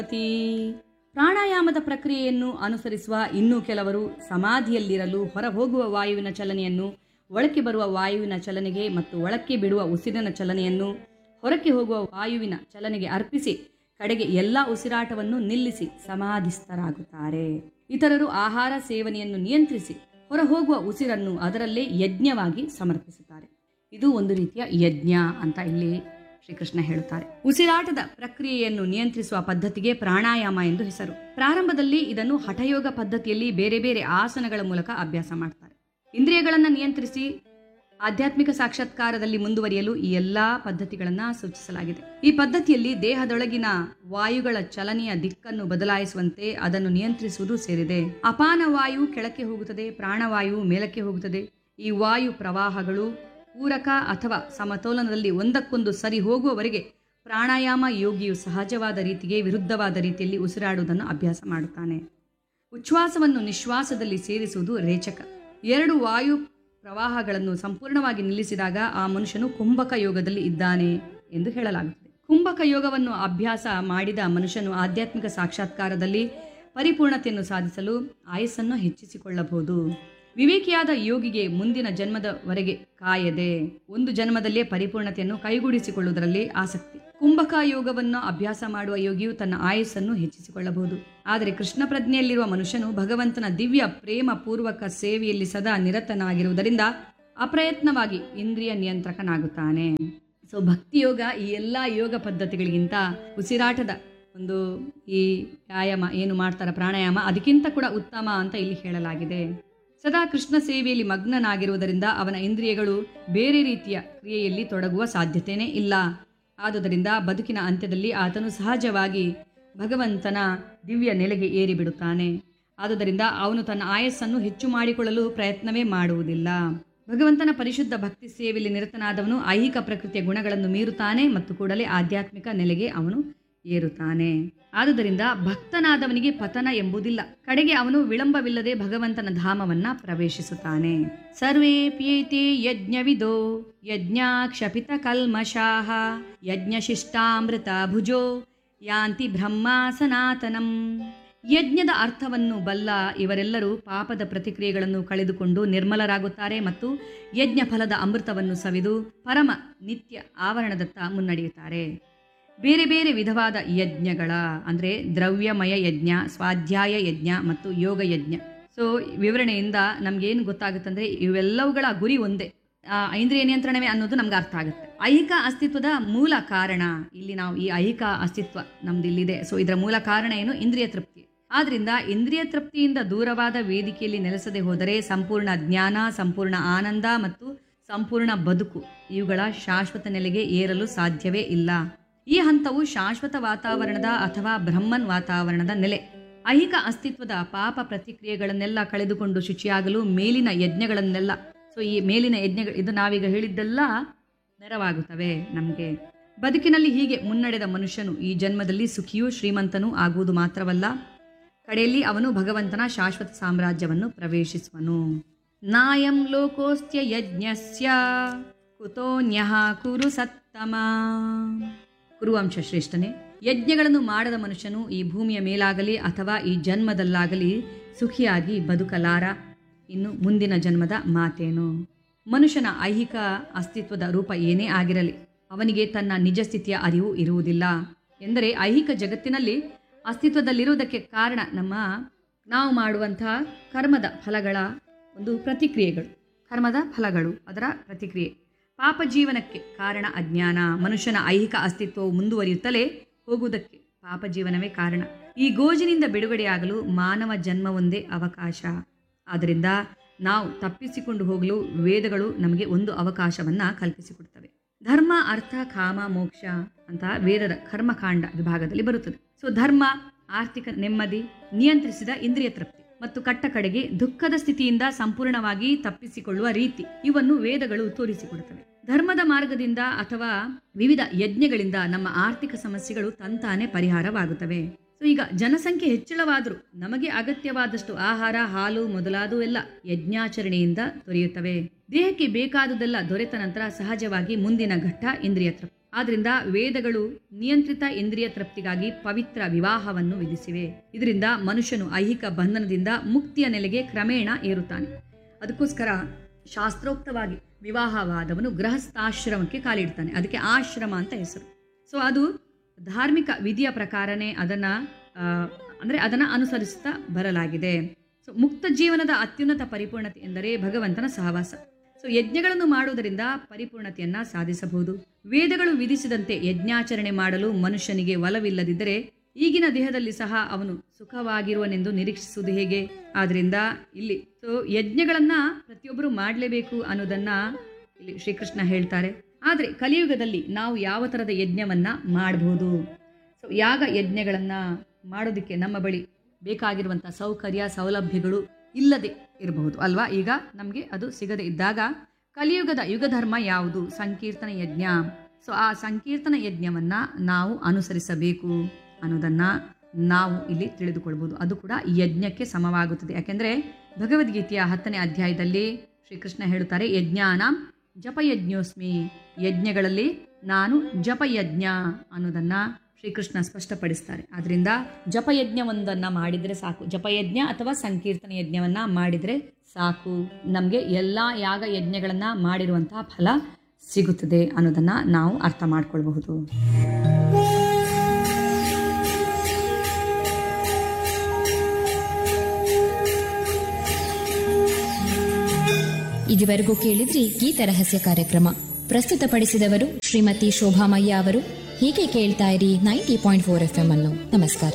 ಪ್ರಾಣಾಯಾಮದ ಪ್ರಕ್ರಿಯೆಯನ್ನು ಅನುಸರಿಸುವ ಇನ್ನೂ ಕೆಲವರು ಸಮಾಧಿಯಲ್ಲಿರಲು ಹೊರಹೋಗುವ ವಾಯುವಿನ ಚಲನೆಯನ್ನು ಒಳಕ್ಕೆ ಬರುವ ವಾಯುವಿನ ಚಲನೆಗೆ ಮತ್ತು ಒಳಕ್ಕೆ ಬಿಡುವ ಉಸಿರಿನ ಚಲನೆಯನ್ನು ಹೊರಕ್ಕೆ ಹೋಗುವ ವಾಯುವಿನ ಚಲನೆಗೆ ಅರ್ಪಿಸಿ ಕಡೆಗೆ ಎಲ್ಲ ಉಸಿರಾಟವನ್ನು ನಿಲ್ಲಿಸಿ ಸಮಾಧಿಸ್ಥರಾಗುತ್ತಾರೆ ಇತರರು ಆಹಾರ ಸೇವನೆಯನ್ನು ನಿಯಂತ್ರಿಸಿ ಹೊರಹೋಗುವ ಉಸಿರನ್ನು ಅದರಲ್ಲೇ ಯಜ್ಞವಾಗಿ ಸಮರ್ಪಿಸುತ್ತಾರೆ ಇದು ಒಂದು ರೀತಿಯ ಯಜ್ಞ ಅಂತ ಇಲ್ಲಿ ಶ್ರೀಕೃಷ್ಣ ಹೇಳುತ್ತಾರೆ ಉಸಿರಾಟದ ಪ್ರಕ್ರಿಯೆಯನ್ನು ನಿಯಂತ್ರಿಸುವ ಪದ್ಧತಿಗೆ ಪ್ರಾಣಾಯಾಮ ಎಂದು ಹೆಸರು ಪ್ರಾರಂಭದಲ್ಲಿ ಇದನ್ನು ಹಠಯೋಗ ಪದ್ಧತಿಯಲ್ಲಿ ಬೇರೆ ಬೇರೆ ಆಸನಗಳ ಮೂಲಕ ಅಭ್ಯಾಸ ಮಾಡ್ತಾರೆ ಇಂದ್ರಿಯಗಳನ್ನು ನಿಯಂತ್ರಿಸಿ ಆಧ್ಯಾತ್ಮಿಕ ಸಾಕ್ಷಾತ್ಕಾರದಲ್ಲಿ ಮುಂದುವರಿಯಲು ಈ ಎಲ್ಲಾ ಪದ್ಧತಿಗಳನ್ನು ಸೂಚಿಸಲಾಗಿದೆ ಈ ಪದ್ಧತಿಯಲ್ಲಿ ದೇಹದೊಳಗಿನ ವಾಯುಗಳ ಚಲನೆಯ ದಿಕ್ಕನ್ನು ಬದಲಾಯಿಸುವಂತೆ ಅದನ್ನು ನಿಯಂತ್ರಿಸುವುದು ಸೇರಿದೆ ಅಪಾನ ವಾಯು ಕೆಳಕ್ಕೆ ಹೋಗುತ್ತದೆ ಪ್ರಾಣವಾಯು ಮೇಲಕ್ಕೆ ಹೋಗುತ್ತದೆ ಈ ವಾಯು ಪ್ರವಾಹಗಳು ಪೂರಕ ಅಥವಾ ಸಮತೋಲನದಲ್ಲಿ ಒಂದಕ್ಕೊಂದು ಸರಿ ಹೋಗುವವರೆಗೆ ಪ್ರಾಣಾಯಾಮ ಯೋಗಿಯು ಸಹಜವಾದ ರೀತಿಗೆ ವಿರುದ್ಧವಾದ ರೀತಿಯಲ್ಲಿ ಉಸಿರಾಡುವುದನ್ನು ಅಭ್ಯಾಸ ಮಾಡುತ್ತಾನೆ ಉಚ್ಛ್ವಾಸವನ್ನು ನಿಶ್ವಾಸದಲ್ಲಿ ಸೇರಿಸುವುದು ರೇಚಕ ಎರಡು ವಾಯು ಪ್ರವಾಹಗಳನ್ನು ಸಂಪೂರ್ಣವಾಗಿ ನಿಲ್ಲಿಸಿದಾಗ ಆ ಮನುಷ್ಯನು ಕುಂಭಕ ಯೋಗದಲ್ಲಿ ಇದ್ದಾನೆ ಎಂದು ಹೇಳಲಾಗುತ್ತದೆ ಕುಂಭಕ ಯೋಗವನ್ನು ಅಭ್ಯಾಸ ಮಾಡಿದ ಮನುಷ್ಯನು ಆಧ್ಯಾತ್ಮಿಕ ಸಾಕ್ಷಾತ್ಕಾರದಲ್ಲಿ ಪರಿಪೂರ್ಣತೆಯನ್ನು ಸಾಧಿಸಲು ಆಯಸ್ಸನ್ನು ಹೆಚ್ಚಿಸಿಕೊಳ್ಳಬಹುದು ವಿವೇಕಿಯಾದ ಯೋಗಿಗೆ ಮುಂದಿನ ಜನ್ಮದವರೆಗೆ ಕಾಯದೆ ಒಂದು ಜನ್ಮದಲ್ಲೇ ಪರಿಪೂರ್ಣತೆಯನ್ನು ಕೈಗೂಡಿಸಿಕೊಳ್ಳುವುದರಲ್ಲಿ ಆಸಕ್ತಿ ಕುಂಭಕ ಯೋಗವನ್ನು ಅಭ್ಯಾಸ ಮಾಡುವ ಯೋಗಿಯು ತನ್ನ ಆಯಸ್ಸನ್ನು ಹೆಚ್ಚಿಸಿಕೊಳ್ಳಬಹುದು ಆದರೆ ಕೃಷ್ಣ ಪ್ರಜ್ಞೆಯಲ್ಲಿರುವ ಮನುಷ್ಯನು ಭಗವಂತನ ದಿವ್ಯ ಪ್ರೇಮ ಪೂರ್ವಕ ಸೇವೆಯಲ್ಲಿ ಸದಾ ನಿರತನಾಗಿರುವುದರಿಂದ ಅಪ್ರಯತ್ನವಾಗಿ ಇಂದ್ರಿಯ ನಿಯಂತ್ರಕನಾಗುತ್ತಾನೆ ಸೊ ಭಕ್ತಿ ಯೋಗ ಈ ಎಲ್ಲ ಯೋಗ ಪದ್ಧತಿಗಳಿಗಿಂತ ಉಸಿರಾಟದ ಒಂದು ಈ ವ್ಯಾಯಾಮ ಏನು ಮಾಡ್ತಾರ ಪ್ರಾಣಾಯಾಮ ಅದಕ್ಕಿಂತ ಕೂಡ ಉತ್ತಮ ಅಂತ ಇಲ್ಲಿ ಹೇಳಲಾಗಿದೆ ಸದಾ ಕೃಷ್ಣ ಸೇವೆಯಲ್ಲಿ ಮಗ್ನನಾಗಿರುವುದರಿಂದ ಅವನ ಇಂದ್ರಿಯಗಳು ಬೇರೆ ರೀತಿಯ ಕ್ರಿಯೆಯಲ್ಲಿ ತೊಡಗುವ ಸಾಧ್ಯತೆಯೇ ಇಲ್ಲ ಆದುದರಿಂದ ಬದುಕಿನ ಅಂತ್ಯದಲ್ಲಿ ಆತನು ಸಹಜವಾಗಿ ಭಗವಂತನ ದಿವ್ಯ ನೆಲೆಗೆ ಏರಿಬಿಡುತ್ತಾನೆ ಆದುದರಿಂದ ಅವನು ತನ್ನ ಆಯಸ್ಸನ್ನು ಹೆಚ್ಚು ಮಾಡಿಕೊಳ್ಳಲು ಪ್ರಯತ್ನವೇ ಮಾಡುವುದಿಲ್ಲ ಭಗವಂತನ ಪರಿಶುದ್ಧ ಭಕ್ತಿ ಸೇವೆಯಲ್ಲಿ ನಿರತನಾದವನು ಐಹಿಕ ಪ್ರಕೃತಿಯ ಗುಣಗಳನ್ನು ಮೀರುತ್ತಾನೆ ಮತ್ತು ಕೂಡಲೇ ಆಧ್ಯಾತ್ಮಿಕ ನೆಲೆಗೆ ಅವನು ಏರುತ್ತಾನೆ ಆದುದರಿಂದ ಭಕ್ತನಾದವನಿಗೆ ಪತನ ಎಂಬುದಿಲ್ಲ ಕಡೆಗೆ ಅವನು ವಿಳಂಬವಿಲ್ಲದೆ ಭಗವಂತನ ಧಾಮವನ್ನ ಪ್ರವೇಶಿಸುತ್ತಾನೆ ಸರ್ವೇ ಪ್ಯೇತೆ ಯಜ್ಞವಿದೋ ಯಜ್ಞ ಕ್ಷಪಿತ ಕಲ್ಮಷಾಹ ಯಜ್ಞ ಶಿಷ್ಟಾಮೃತ ಭುಜೋ ಯಾಂತಿ ಬ್ರಹ್ಮ ಸನಾತನಂ ಯಜ್ಞದ ಅರ್ಥವನ್ನು ಬಲ್ಲ ಇವರೆಲ್ಲರೂ ಪಾಪದ ಪ್ರತಿಕ್ರಿಯೆಗಳನ್ನು ಕಳೆದುಕೊಂಡು ನಿರ್ಮಲರಾಗುತ್ತಾರೆ ಮತ್ತು ಯಜ್ಞ ಫಲದ ಅಮೃತವನ್ನು ಸವಿದು ಪರಮ ನಿತ್ಯ ಆವರಣದತ್ತ ಮುನ್ನಡೆಯುತ್ತಾರೆ ಬೇರೆ ಬೇರೆ ವಿಧವಾದ ಯಜ್ಞಗಳ ಅಂದರೆ ದ್ರವ್ಯಮಯ ಯಜ್ಞ ಸ್ವಾಧ್ಯಾಯ ಯಜ್ಞ ಮತ್ತು ಯೋಗ ಯಜ್ಞ ಸೊ ವಿವರಣೆಯಿಂದ ನಮಗೇನು ಗೊತ್ತಾಗುತ್ತಂದ್ರೆ ಇವೆಲ್ಲವುಗಳ ಗುರಿ ಒಂದೇ ಆ, ಇಂದ್ರಿಯ ನಿಯಂತ್ರಣವೇ ಅನ್ನೋದು ನಮ್ಗೆ ಅರ್ಥ ಆಗುತ್ತೆ ಐಹಿಕ ಅಸ್ತಿತ್ವದ ಮೂಲ ಕಾರಣ ಇಲ್ಲಿ ನಾವು ಈ ಐಹಿಕ ಅಸ್ತಿತ್ವ ನಮ್ದು ಇಲ್ಲಿದೆ ಸೊ ಇದರ ಮೂಲ ಕಾರಣ ಏನು ಇಂದ್ರಿಯ ತೃಪ್ತಿ ಆದ್ರಿಂದ ಇಂದ್ರಿಯ ತೃಪ್ತಿಯಿಂದ ದೂರವಾದ ವೇದಿಕೆಯಲ್ಲಿ ನೆಲೆಸದೆ ಹೋದರೆ ಸಂಪೂರ್ಣ ಜ್ಞಾನ ಸಂಪೂರ್ಣ ಆನಂದ ಮತ್ತು ಸಂಪೂರ್ಣ ಬದುಕು ಇವುಗಳ ಶಾಶ್ವತ ನೆಲೆಗೆ ಏರಲು ಸಾಧ್ಯವೇ ಇಲ್ಲ ಈ ಹಂತವು ಶಾಶ್ವತ ವಾತಾವರಣದ ಅಥವಾ ಬ್ರಹ್ಮನ್ ವಾತಾವರಣದ ನೆಲೆ ಐಹಿಕ ಅಸ್ತಿತ್ವದ ಪಾಪ ಪ್ರತಿಕ್ರಿಯೆಗಳನ್ನೆಲ್ಲ ಕಳೆದುಕೊಂಡು ಶುಚಿಯಾಗಲು ಮೇಲಿನ ಯಜ್ಞಗಳನ್ನೆಲ್ಲ ಸೊ ಈ ಮೇಲಿನ ಯಜ್ಞಗಳು ಇದು ನಾವೀಗ ಹೇಳಿದ್ದೆಲ್ಲ ನೆರವಾಗುತ್ತವೆ ನಮಗೆ ಬದುಕಿನಲ್ಲಿ ಹೀಗೆ ಮುನ್ನಡೆದ ಮನುಷ್ಯನು ಈ ಜನ್ಮದಲ್ಲಿ ಸುಖಿಯೂ ಶ್ರೀಮಂತನೂ ಆಗುವುದು ಮಾತ್ರವಲ್ಲ ಕಡೆಯಲ್ಲಿ ಅವನು ಭಗವಂತನ ಶಾಶ್ವತ ಸಾಮ್ರಾಜ್ಯವನ್ನು ಪ್ರವೇಶಿಸುವನು ನಾಯಂ ಲೋಕೋಸ್ತ್ಯ ಯಜ್ಞಸ್ಯ ಕುತೋನ್ಯಃ ಕುರು ಸತ್ತಮ ಕುರುವಂಶ ಶ್ರೇಷ್ಠನೇ ಯಜ್ಞಗಳನ್ನು ಮಾಡದ ಮನುಷ್ಯನು ಈ ಭೂಮಿಯ ಮೇಲಾಗಲಿ ಅಥವಾ ಈ ಜನ್ಮದಲ್ಲಾಗಲಿ ಸುಖಿಯಾಗಿ ಬದುಕಲಾರ ಇನ್ನು ಮುಂದಿನ ಜನ್ಮದ ಮಾತೇನು ಮನುಷ್ಯನ ಐಹಿಕ ಅಸ್ತಿತ್ವದ ರೂಪ ಏನೇ ಆಗಿರಲಿ ಅವನಿಗೆ ತನ್ನ ನಿಜ ಸ್ಥಿತಿಯ ಅರಿವು ಇರುವುದಿಲ್ಲ ಎಂದರೆ ಐಹಿಕ ಜಗತ್ತಿನಲ್ಲಿ ಅಸ್ತಿತ್ವದಲ್ಲಿರುವುದಕ್ಕೆ ಕಾರಣ ನಮ್ಮ ನಾವು ಮಾಡುವಂತಹ ಕರ್ಮದ ಫಲಗಳ ಒಂದು ಪ್ರತಿಕ್ರಿಯೆಗಳು ಕರ್ಮದ ಫಲಗಳು ಅದರ ಪ್ರತಿಕ್ರಿಯೆ ಪಾಪ ಜೀವನಕ್ಕೆ ಕಾರಣ ಅಜ್ಞಾನ ಮನುಷ್ಯನ ಐಹಿಕ ಅಸ್ತಿತ್ವವು ಮುಂದುವರಿಯುತ್ತಲೇ ಹೋಗುವುದಕ್ಕೆ ಪಾಪ ಜೀವನವೇ ಕಾರಣ ಈ ಗೋಜಿನಿಂದ ಬಿಡುಗಡೆಯಾಗಲು ಮಾನವ ಜನ್ಮವೊಂದೇ ಅವಕಾಶ ಆದ್ದರಿಂದ ನಾವು ತಪ್ಪಿಸಿಕೊಂಡು ಹೋಗಲು ವೇದಗಳು ನಮಗೆ ಒಂದು ಅವಕಾಶವನ್ನ ಕಲ್ಪಿಸಿಕೊಡ್ತವೆ ಧರ್ಮ ಅರ್ಥ ಕಾಮ ಮೋಕ್ಷ ಅಂತ ವೇದದ ಕರ್ಮಕಾಂಡ ವಿಭಾಗದಲ್ಲಿ ಬರುತ್ತದೆ ಸೊ ಧರ್ಮ ಆರ್ಥಿಕ ನೆಮ್ಮದಿ ನಿಯಂತ್ರಿಸಿದ ಇಂದ್ರಿಯ ತೃಪ್ತಿ ಮತ್ತು ಕಟ್ಟ ಕಡೆಗೆ ದುಃಖದ ಸ್ಥಿತಿಯಿಂದ ಸಂಪೂರ್ಣವಾಗಿ ತಪ್ಪಿಸಿಕೊಳ್ಳುವ ರೀತಿ ಇವನ್ನು ವೇದಗಳು ತೋರಿಸಿಕೊಡುತ್ತವೆ ಧರ್ಮದ ಮಾರ್ಗದಿಂದ ಅಥವಾ ವಿವಿಧ ಯಜ್ಞಗಳಿಂದ ನಮ್ಮ ಆರ್ಥಿಕ ಸಮಸ್ಯೆಗಳು ತಂತಾನೆ ಪರಿಹಾರವಾಗುತ್ತವೆ ಸೊ ಈಗ ಜನಸಂಖ್ಯೆ ಹೆಚ್ಚಳವಾದರೂ ನಮಗೆ ಅಗತ್ಯವಾದಷ್ಟು ಆಹಾರ ಹಾಲು ಮೊದಲಾದವೆಲ್ಲ ಯಜ್ಞಾಚರಣೆಯಿಂದ ದೊರೆಯುತ್ತವೆ ದೇಹಕ್ಕೆ ಬೇಕಾದುದೆಲ್ಲ ದೊರೆತ ನಂತರ ಸಹಜವಾಗಿ ಮುಂದಿನ ಘಟ್ಟ ಇಂದ್ರಿಯ ತೃಪ್ತಿ ಆದ್ರಿಂದ ವೇದಗಳು ನಿಯಂತ್ರಿತ ಇಂದ್ರಿಯ ತೃಪ್ತಿಗಾಗಿ ಪವಿತ್ರ ವಿವಾಹವನ್ನು ವಿಧಿಸಿವೆ ಇದರಿಂದ ಮನುಷ್ಯನು ಐಹಿಕ ಬಂಧನದಿಂದ ಮುಕ್ತಿಯ ನೆಲೆಗೆ ಕ್ರಮೇಣ ಏರುತ್ತಾನೆ ಅದಕ್ಕೋಸ್ಕರ ಶಾಸ್ತ್ರೋಕ್ತವಾಗಿ ವಿವಾಹವಾದವನು ಗೃಹಸ್ಥಾಶ್ರಮಕ್ಕೆ ಕಾಲಿಡ್ತಾನೆ ಅದಕ್ಕೆ ಆಶ್ರಮ ಅಂತ ಹೆಸರು ಸೊ ಅದು ಧಾರ್ಮಿಕ ವಿಧಿಯ ಪ್ರಕಾರನೇ ಅದನ್ನ ಆ, ಅಂದ್ರೆ ಅದನ್ನ ಅನುಸರಿಸುತ್ತಾ ಬರಲಾಗಿದೆ ಸೊ ಮುಕ್ತ ಜೀವನದ ಅತ್ಯುನ್ನತ ಪರಿಪೂರ್ಣತೆ ಎಂದರೆ ಭಗವಂತನ ಸಹವಾಸ ಸೊ ಯಜ್ಞಗಳನ್ನು ಮಾಡುವುದರಿಂದ ಪರಿಪೂರ್ಣತೆಯನ್ನ ಸಾಧಿಸಬಹುದು ವೇದಗಳು ವಿಧಿಸಿದಂತೆ ಯಜ್ಞಾಚರಣೆ ಮಾಡಲು ಮನುಷ್ಯನಿಗೆ ಒಲವಿಲ್ಲದಿದ್ದರೆ ಈಗಿನ ದೇಹದಲ್ಲಿ ಸಹ ಅವನು ಸುಖವಾಗಿರುವನೆಂದು ನಿರೀಕ್ಷಿಸುವುದು ಹೇಗೆ ಆದ್ರಿಂದ ಇಲ್ಲಿ ಸೊ ಯಜ್ಞಗಳನ್ನ ಪ್ರತಿಯೊಬ್ಬರು ಮಾಡಲೇಬೇಕು ಅನ್ನೋದನ್ನ ಇಲ್ಲಿ ಶ್ರೀಕೃಷ್ಣ ಹೇಳ್ತಾರೆ ಆದರೆ ಕಲಿಯುಗದಲ್ಲಿ ನಾವು ಯಾವ ಥರದ ಯಜ್ಞವನ್ನ ಮಾಡಬಹುದು ಸೊ ಯಾಗ ಯಜ್ಞಗಳನ್ನ ಮಾಡೋದಕ್ಕೆ ನಮ್ಮ ಬಳಿ ಬೇಕಾಗಿರುವಂಥ ಸೌಕರ್ಯ ಸೌಲಭ್ಯಗಳು ಇಲ್ಲದೆ ಇರಬಹುದು ಅಲ್ವಾ ಈಗ ನಮಗೆ ಅದು ಸಿಗದೆ ಇದ್ದಾಗ ಕಲಿಯುಗದ ಯುಗಧರ್ಮ ಯಾವುದು ಸಂಕೀರ್ತನ ಯಜ್ಞ ಸೊ ಆ ಸಂಕೀರ್ತನ ಯಜ್ಞವನ್ನ ನಾವು ಅನುಸರಿಸಬೇಕು ಅನ್ನೋದನ್ನ ನಾವು ಇಲ್ಲಿ ತಿಳಿದುಕೊಳ್ಬೋದು ಅದು ಕೂಡ ಯಜ್ಞಕ್ಕೆ ಸಮವಾಗುತ್ತದೆ ಯಾಕೆಂದ್ರೆ ಭಗವದ್ಗೀತೆಯ ಹತ್ತನೇ ಅಧ್ಯಾಯದಲ್ಲಿ ಶ್ರೀಕೃಷ್ಣ ಹೇಳುತ್ತಾರೆ ಯಜ್ಞಾನ ಜಪಯಜ್ಞೋಸ್ಮಿ ಯಜ್ಞಗಳಲ್ಲಿ ನಾನು ಜಪಯಜ್ಞ ಅನ್ನೋದನ್ನ ಶ್ರೀಕೃಷ್ಣ ಸ್ಪಷ್ಟಪಡಿಸ್ತಾರೆ ಆದ್ರಿಂದ ಜಪಯಜ್ಞವೊಂದನ್ನ ಮಾಡಿದ್ರೆ ಸಾಕು ಜಪಯಜ್ಞ ಅಥವಾ ಸಂಕೀರ್ತನ ಯಜ್ಞವನ್ನ ಮಾಡಿದ್ರೆ ಸಾಕು ನಮಗೆ ಎಲ್ಲ ಯಾಗ ಯಜ್ಞಗಳನ್ನ ಮಾಡಿರುವಂತಹ ಫಲ ಸಿಗುತ್ತದೆ ಅನ್ನೋದನ್ನ ನಾವು ಅರ್ಥ ಮಾಡ್ಕೊಳ್ಬಹುದು ಇದುವರೆಗೂ ಕೇಳಿದ್ರಿ ಗೀತ ರಹಸ್ಯ ಕಾರ್ಯಕ್ರಮ ಪ್ರಸ್ತುತಪಡಿಸಿದವರು ಶ್ರೀಮತಿ ಶೋಭಾಮಯ್ಯ ಅವರು ಹೀಗೆ ಕೇಳ್ತಾ ಇರಿ ninety point four F M ಅನ್ನು ನಮಸ್ಕಾರ